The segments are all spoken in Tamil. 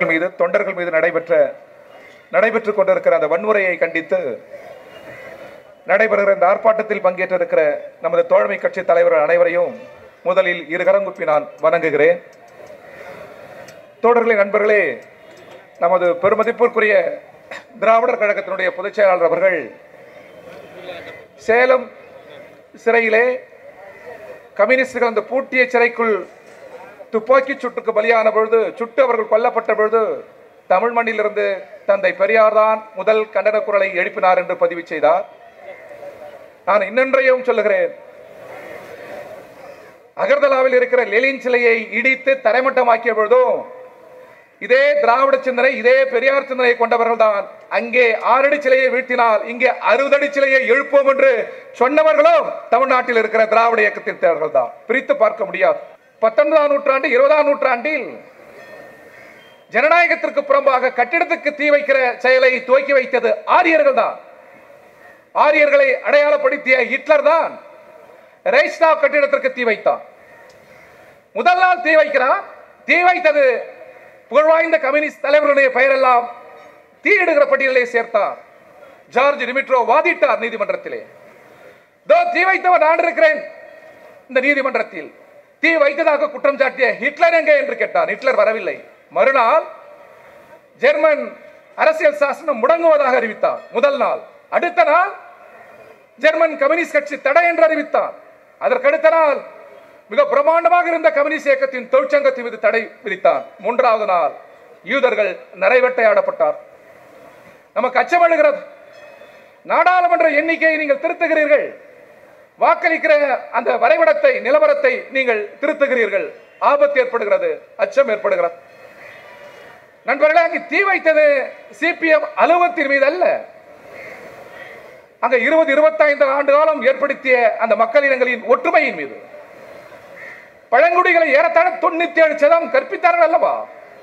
மீது தொண்டர்கள் மீது நடைபெற்ற நடைபெற்றுக் கொண்டிருக்கிற அந்த வன்முறையை கண்டித்து நடைபெறுகிற இந்த ஆர்ப்பாட்டத்தில் பங்கேற்றிருக்கிற நமது தோழமை கட்சி தலைவர்கள் அனைவரையும் முதலில் இருகரங்குப்பி நான் வணங்குகிறேன் தோழர்களே நண்பர்களே நமது பெருமதிப்பிற்குரிய திராவிடர் கழகத்தினுடைய பொதுச் செயலாளர் அவர்கள் சேலம் சிறையிலே கம்யூனிஸ்டுகள் அந்த பூட்டிய சிறைக்குள் துப்பாக்கி சுட்டுக்கு பலியான பொழுது சுட்டு அவர்கள் கொல்லப்பட்ட பொழுது தமிழ் மண்ணிலிருந்து தந்தை பெரியார் தான் முதல் கண்டன குரலை எழுப்பினார் என்று பதிவு செய்தார் நான் இன்னொன்றையும் சொல்லுகிறேன் அகர்தலாவில் இருக்கிற லெலின் சிலையை இடித்து தரைமட்டமாக்கிய பொழுதும் இதே திராவிட சிந்தனை இதே பெரியார் சிந்தனை கொண்டவர்கள் தான் அங்கே ஆறடி சிலையை வீழ்த்தினால் இங்கே அறுபதடி சிலையை எழுப்போம் என்று சொன்னவர்களும் தமிழ்நாட்டில் இருக்கிற திராவிட இயக்கத்தின் தேவர்கள் தான் பிரித்து பார்க்க முடியாது பத்தொன்பதாம் நூற்றாண்டு இருபதாம் நூற்றாண்டில் ஜனநாயகத்திற்கு புறம்பாக கட்டிடத்துக்கு தீ வைக்கிற செயலை துவக்கி வைத்தது ஆரியர்கள் தான் ஆரியர்களை அடையாளப்படுத்திய ஹிட்லர் தான் ரைஸ்டாக் கட்டிடத்திற்கு தீ வைத்தான் முதல் நாள் தீ வைக்கிறான் தீ வைத்தது புகழ்வாய்ந்த கம்யூனிஸ்ட் தலைவர்களுடைய பெயரெல்லாம் தீயிடுகிற பட்டியலை சேர்த்தார் ஜார்ஜ் டிமிட்ரோ வாதிட்டார் நீதிமன்றத்திலே தோ தீ வைத்தவன் நான் இருக்கிறேன் இந்த நீதிமன்றத்தில் தீ வைத்ததாக குற்றம் சாட்டிய ஹிட்லர் எங்கே என்று கேட்டார் ஹிட்லர் வரவில்லை மறுநாள் ஜெர்மன் அரசியல் சாசனம் முடங்குவதாக அறிவித்தார் முதல் நாள் அடுத்த நாள் ஜெர்மன் கம்யூனிஸ்ட் கட்சி தடை என்று அறிவித்தார் அதற்கடுத்த நாள் மிக பிரமாண்டமாக இருந்த கம்யூனிஸ்ட் இயக்கத்தின் தொழிற்சங்கத்தின் மீது தடை விதித்தார் மூன்றாவது நாள் யூதர்கள் நரைவேட்டையாடப்பட்டார் நமக்கு அச்சமழுகிறது நாடாளுமன்ற எண்ணிக்கையை நீங்கள் திருத்துகிறீர்கள் வாக்களிக்கிற அந்த வரைபடத்தை நிலவரத்தை நீங்கள் திருத்துகிறீர்கள் ஆபத்து ஏற்படுகிறது அச்சம் ஏற்படுகிறது நண்பர்களே அங்கு தீ வைத்தது சிபிஎம் அலுவலகத்தின் மீது அல்ல அங்க இருபது இருபத்தைந்து ஆண்டு காலம் ஏற்படுத்திய அந்த மக்கள் இனங்களின் ஒற்றுமையின் மீது பழங்குடிகளை ஏறத்தாழ தொண்ணூத்தி ஏழு சதம் கற்பித்தார்கள் அல்லவா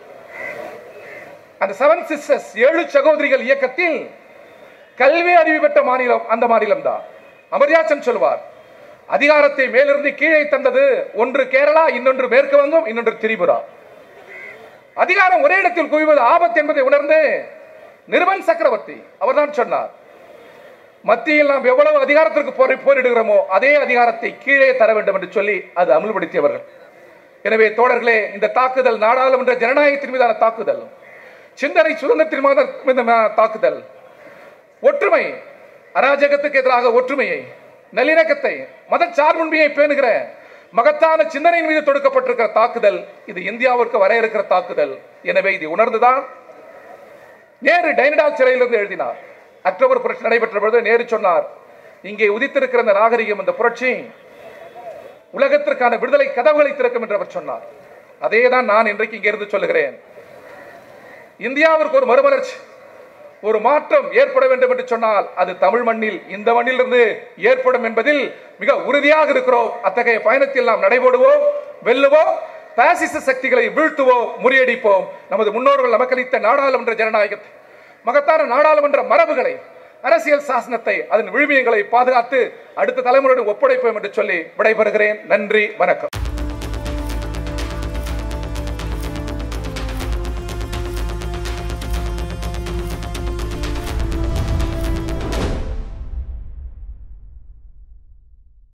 அந்த செவன் சிஸ்டர்ஸ் ஏழு சகோதரிகள் இயக்கத்தில் கல்வி அறிவு பெற்ற மாநிலம் அந்த மாநிலம் தான் அமர்யாசன் சொல்வார் அதிகாரத்தை மேலிருந்து கீழே தந்தது ஒன்று கேரளா இன்னொன்று மேற்கு வங்கம் இன்னொன்று திரிபுரா அதிகாரம் ஒரே இடத்தில் குவிவது ஆபத்து என்பதை உணர்ந்து நிர்மன் சக்கரவர்த்தி அவர்தான் சொன்னார் மத்தியில் நாம் எவ்வளவு அதிகாரத்திற்கு போரை போரிடுகிறோமோ அதே அதிகாரத்தை கீழே தர வேண்டும் என்று சொல்லி அது அமல்படுத்தியவர்கள் எனவே தோழர்களே இந்த தாக்குதல் நாடாளுமன்ற ஜனநாயகத்தின் மீதான தாக்குதல் சிந்தனை சுதந்திரத்தின் மீதான தாக்குதல் ஒற்றுமை அராஜகத்துக்கு எதிராக ஒற்றுமையை நல்லிணக்கத்தை மத சார்புண்மையை பேணுகிற மகத்தான சிந்தனையின் மீது தொடுக்கப்பட்டிருக்கிற தாக்குதல் இது இந்தியாவிற்கு வர இருக்கிற தாக்குதல் எனவே இது உணர்ந்துதான் நேரு டைனடால் சிறையிலிருந்து எழுதினார் அக்டோபர் புரட்சி நடைபெற்ற பொழுது நேரு சொன்னார் இங்கே உதித்திருக்கிற இந்த நாகரிகம் இந்த புரட்சி உலகத்திற்கான விடுதலை கதவுகளை திறக்கும் என்று அவர் சொன்னார் அதே தான் நான் இன்றைக்கு இங்கே இருந்து சொல்லுகிறேன் இந்தியாவிற்கு ஒரு மறுமலர்ச்சி ஒரு மாற்றம் ஏற்பட வேண்டும் என்று சொன்னால் அது தமிழ் மண்ணில் இந்த மண்ணிலிருந்து ஏற்படும் என்பதில் மிக உறுதியாக இருக்கிறோம் அத்தகைய பயணத்தில் நாம் நடைபோடுவோம் வெல்லுவோம் பாசிச சக்திகளை வீழ்த்துவோம் முறியடிப்போம் நமது முன்னோர்கள் நமக்களித்த நாடாளுமன்ற ஜனநாயகத்தை மகத்தான நாடாளுமன்ற மரபுகளை அரசியல் சாசனத்தை அதன் விழுமியங்களை பாதுகாத்து அடுத்த தலைமுறையுடன் ஒப்படைப்போம் என்று சொல்லி விடைபெறுகிறேன் நன்றி வணக்கம்